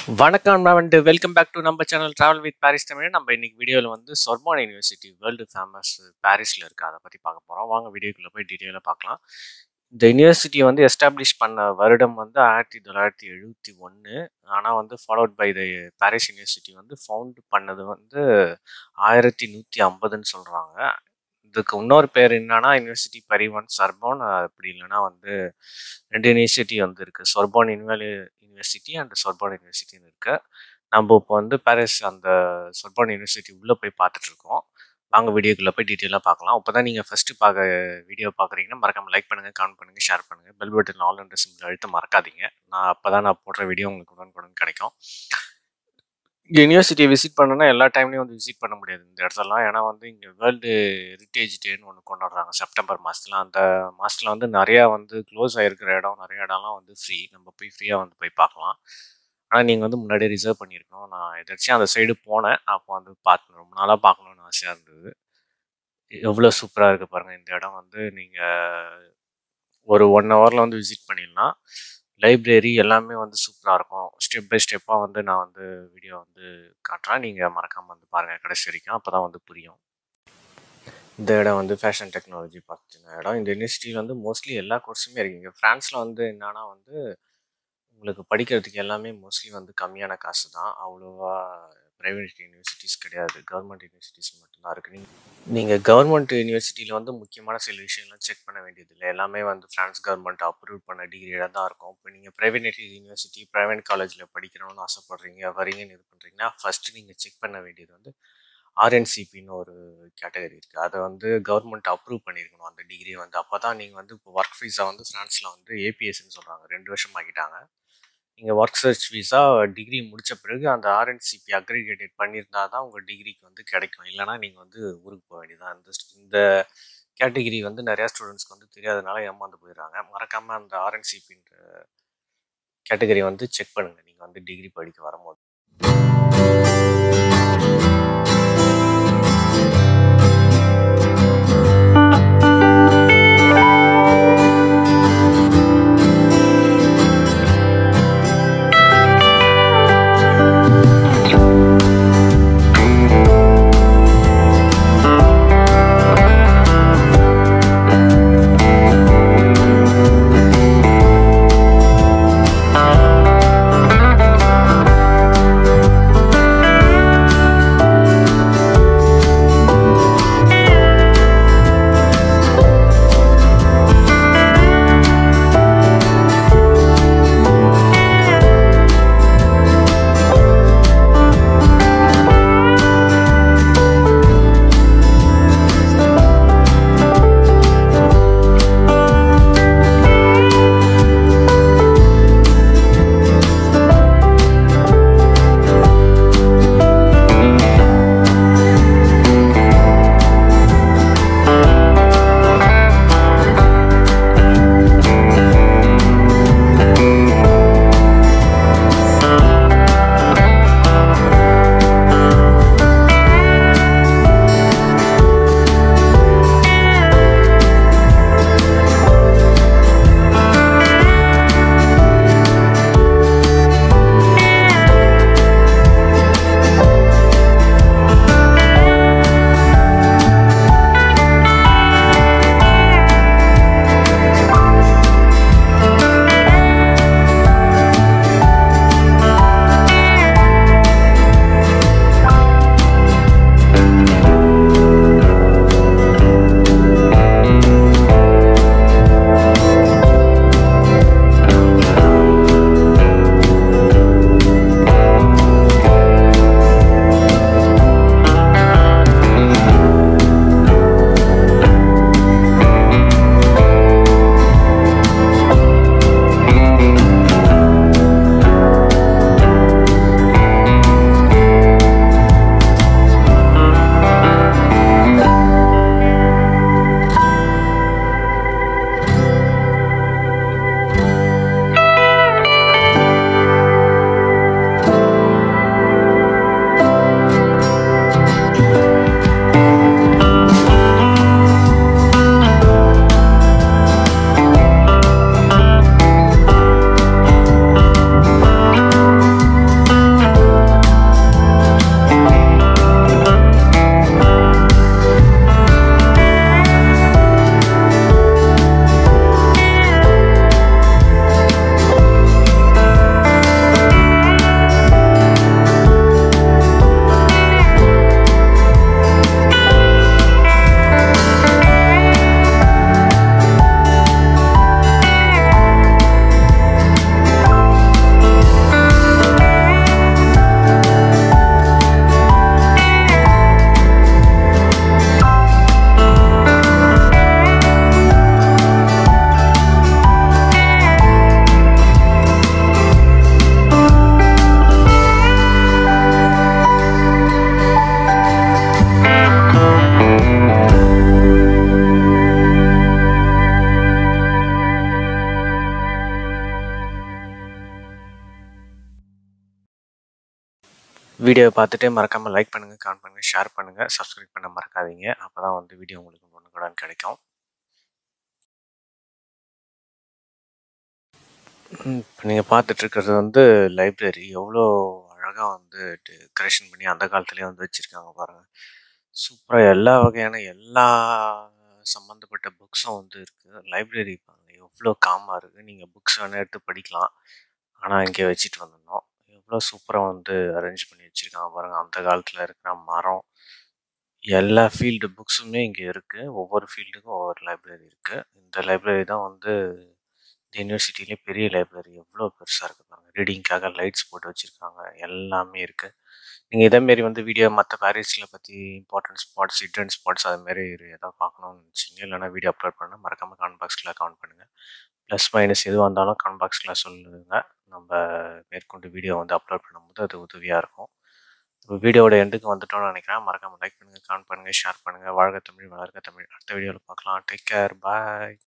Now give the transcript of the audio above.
வணக்கம் நான் வந்து வெல்கம் பேக் டு நம்ம channel travel with Paris Tamil நம்ம இன்னைக்கு வீடியோவில் வந்து சொர்பான் யூனிவர்சிட்டி வேர்ல்டு ஃபேமஸ் பாரிஸில் இருக்குது அதை பற்றி பார்க்க போகிறோம் வாங்க வீடியோக்குள்ளே போய் டீட்டெயிலாக பார்க்கலாம் இந்த யூனிவர்சிட்டி வந்து எஸ்டாப்ளிஷ் பண்ண வருடம் வந்து ஆயிரத்தி தொள்ளாயிரத்தி எழுபத்தி ஒன்று ஆனால் வந்து followed by the Paris university வந்து ஃபவுண்ட் பண்ணது வந்து ஆயிரத்தி நூற்றி ஐம்பதுன்னு சொல்கிறாங்க இதுக்கு இன்னொரு பேர் என்னன்னா யூனிவர்சிட்டி பரிவன் சர்பான் அப்படி இல்லைன்னா வந்து ரெண்டு யூனிவர்சிட்டி வந்து இருக்குது சொர்பான் யூனிவல் யூனிவர்சிட்டி அண்ட் சொர்பான் யூனிவர்சிட்டின்னு இருக்கு நம்ம இப்போ வந்து பாரிஸ் அந்த சொர்பான் யூனிவர்சிட்டி உள்ளே போய் பார்த்துட்டு இருக்கோம் வாங்க வீடியோக்குள்ளே போய் டீட்டெயிலாக பார்க்கலாம் இப்போ தான் நீங்கள் ஃபஸ்ட்டு பார்க்க வீடியோ பார்க்குறீங்கன்னா மறக்காம லைக் பண்ணுங்கள் கமெண்ட் பண்ணுங்கள் ஷேர் பண்ணுங்கள் பெல் பட்டன் ஆல் என்ற சிம்பிள் அழுத்த மறக்காதீங்க நான் அப்போ தான் நான் போடுற வீடியோ உங்களுக்கு உடனுக்குடன் கிடைக்கும் யூனிவர்சிட்டியை விசிட் பண்ணணும்னா எல்லா டைம்லையும் வந்து விசிட் பண்ண முடியாது இந்த இடத்துலலாம் ஏன்னா வந்து இங்கே வேர்ல்டு ஹெரிட்டேஜ் டேன்னு ஒன்று கொண்டாடுறாங்க செப்டம்பர் மாதத்துல அந்த மாதத்தில் வந்து நிறையா வந்து க்ளோஸ் ஆகிருக்கிற இடம் நிறைய இடம்லாம் வந்து ஃப்ரீ நம்ம போய் ஃப்ரீயாக வந்து போய் பார்க்கலாம் ஆனால் நீங்கள் வந்து முன்னாடியே ரிசர்வ் பண்ணியிருக்கணும் நான் எதாச்சும் அந்த சைடு போனேன் அப்போ வந்து பார்த்து ரொம்ப நாளாக பார்க்கணுன்னு ஆசையாக இருந்தது எவ்வளோ சூப்பராக இருக்குது பாருங்கள் இந்த இடம் வந்து நீங்கள் ஒரு ஒன் ஹவரில் வந்து விசிட் பண்ணிடலாம் லைப்ரரி எல்லாமே வந்து சூப்பராக இருக்கும் ஸ்டெப் பை ஸ்டெப்பாக வந்து நான் வந்து வீடியோ வந்து காட்டுறேன் நீங்கள் மறக்காமல் வந்து பாருங்கள் கடைசி வரைக்கும் அப்போ தான் வந்து புரியும் இந்த இடம் வந்து ஃபேஷன் டெக்னாலஜி பார்த்தின இடம் இந்த யூனிவர்சிட்டியில் வந்து மோஸ்ட்லி எல்லா கோர்ஸுமே இருக்குது இங்கே ஃப்ரான்ஸில் வந்து என்னன்னா வந்து உங்களுக்கு படிக்கிறதுக்கு எல்லாமே மோஸ்ட்லி வந்து கம்மியான காசு தான் அவ்வளோவா ப்ரைவேட் யூனிவர்சிட்டிஸ் கிடையாது கவர்மெண்ட் யூனிவர்சிட்டிஸ் மட்டும்தான் இருக்குது நீங்கள் நீங்கள் கவர்மெண்ட் யூனிவர்சிட்டியில் வந்து முக்கியமான சில விஷயம்லாம் செக் பண்ண வேண்டியது இல்லை எல்லாமே வந்து ஃப்ரான்ஸ் கவர்மெண்ட் அப்ரூவ் பண்ண டிகிரியாக தான் இருக்கும் இப்போ நீங்கள் ப்ரைவேட் யூனிவர்சிட்டி ப்ரைவேட் காலேஜில் படிக்கணும்னு ஆசைப்பட்றீங்க வரீங்கன்னு இது பண்ணுறீங்கன்னா ஃபஸ்ட்டு நீங்கள் செக் பண்ண வேண்டியது வந்து ஆர்என்சிபின்னு ஒரு கேட்டகரி இருக்குது அதை வந்து கவர்மெண்ட் அப்ரூவ் பண்ணியிருக்கணும் அந்த டிகிரி வந்து அப்போ தான் நீங்கள் வந்து இப்போ ஒர்க் ஃபீஸை வந்து ஃப்ரான்ஸில் வந்து ஏபிஎஸ்ன்னு சொல்கிறாங்க ரெண்டு வருஷம் ஆக்கிட்டாங்க நீங்கள் ஒர்க் சர்ச் வீஸா டிகிரி முடித்த பிறகு அந்த ஆர்என்சிபி அக்ரிகேட்டட் பண்ணியிருந்தா தான் உங்கள் டிகிரிக்கு வந்து கிடைக்கும் இல்லைனா நீங்கள் வந்து ஊருக்கு போக வேண்டியதான் இந்த இந்த கேட்டகிரி வந்து நிறையா ஸ்டூடெண்ட்ஸ்க்கு வந்து தெரியாதனால ஏமாந்து போயிடுறாங்க மறக்காமல் அந்த ஆர்என்சிபின்ற கேட்டகரி வந்து செக் பண்ணுங்கள் நீங்கள் வந்து டிகிரி படிக்க வரும்போது வீடியோவை பார்த்துட்டு மறக்காமல் லைக் பண்ணுங்கள் கமெண்ட் பண்ணுங்கள் ஷேர் பண்ணுங்கள் சப்ஸ்கிரைப் பண்ண மறக்காதீங்க அப்போ தான் வந்து வீடியோ உங்களுக்கு ஒன்று கூட கிடைக்கும் இப்போ நீங்கள் பார்த்துட்டு இருக்கிறது வந்து லைப்ரரி எவ்வளோ அழகாக வந்து டெக்கரேஷன் பண்ணி அந்த காலத்துலேயே வந்து வச்சுருக்காங்க பாருங்கள் சூப்பராக எல்லா வகையான எல்லா சம்மந்தப்பட்ட புக்ஸும் வந்து இருக்குது லைப்ரரி பாருங்கள் எவ்வளோ காமாக இருக்குது நீங்கள் புக்ஸ் வேணால் எடுத்து படிக்கலாம் ஆனால் இங்கே வச்சுட்டு வந்துடணும் எவ்வளோ சூப்பராக வந்து அரேஞ்ச் பண்ணி வச்சுருக்காங்க பாருங்கள் அந்த காலத்தில் இருக்கிற மரம் எல்லா ஃபீல்டு புக்ஸுமே இங்கே இருக்குது ஒவ்வொரு ஃபீல்டுக்கும் ஒவ்வொரு லைப்ரரி இருக்குது இந்த லைப்ரரி தான் வந்து இந்த யூனிவர்சிட்டிலே பெரிய லைப்ரரி எவ்வளோ பெருசாக இருக்குது பாருங்கள் ரீடிங்க்காக லைட்ஸ் போட்டு வச்சுருக்காங்க எல்லாமே இருக்குது நீங்கள் இதேமாரி வந்து வீடியோ மற்ற பாரிஸில் பற்றி இம்பார்ட்டன்ட் ஸ்பாட்ஸ் ஹிடன் ஸ்பாட்ஸ் அதுமாரி எதாவது பார்க்கணும்னு நினச்சிங்க இல்லைனா வீடியோ அப்லோட் பண்ண மறக்காமல் கமெண்ட் பாக்ஸில் கமெண்ட் பண்ணுங்கள் ப்ளஸ் மைனஸ் எது வந்தாலும் கமெண்ட் பாக்ஸில் சொல்லுங்க நம்ம மேற்கொண்டு வீடியோ வந்து அப்லோட் பண்ணும்போது அது உதவியாக இருக்கும் இப்போ வீடியோட எண்டுக்கு வந்துட்டோம்னு நினைக்கிறேன் மறக்காமல் லைக் பண்ணுங்கள் கமெண்ட் பண்ணுங்கள் ஷேர் பண்ணுங்கள் வாழ்க தமிழ் வளர்க தமிழ் அடுத்த வீடியோவில் பார்க்கலாம் டேக் கேர் பாய்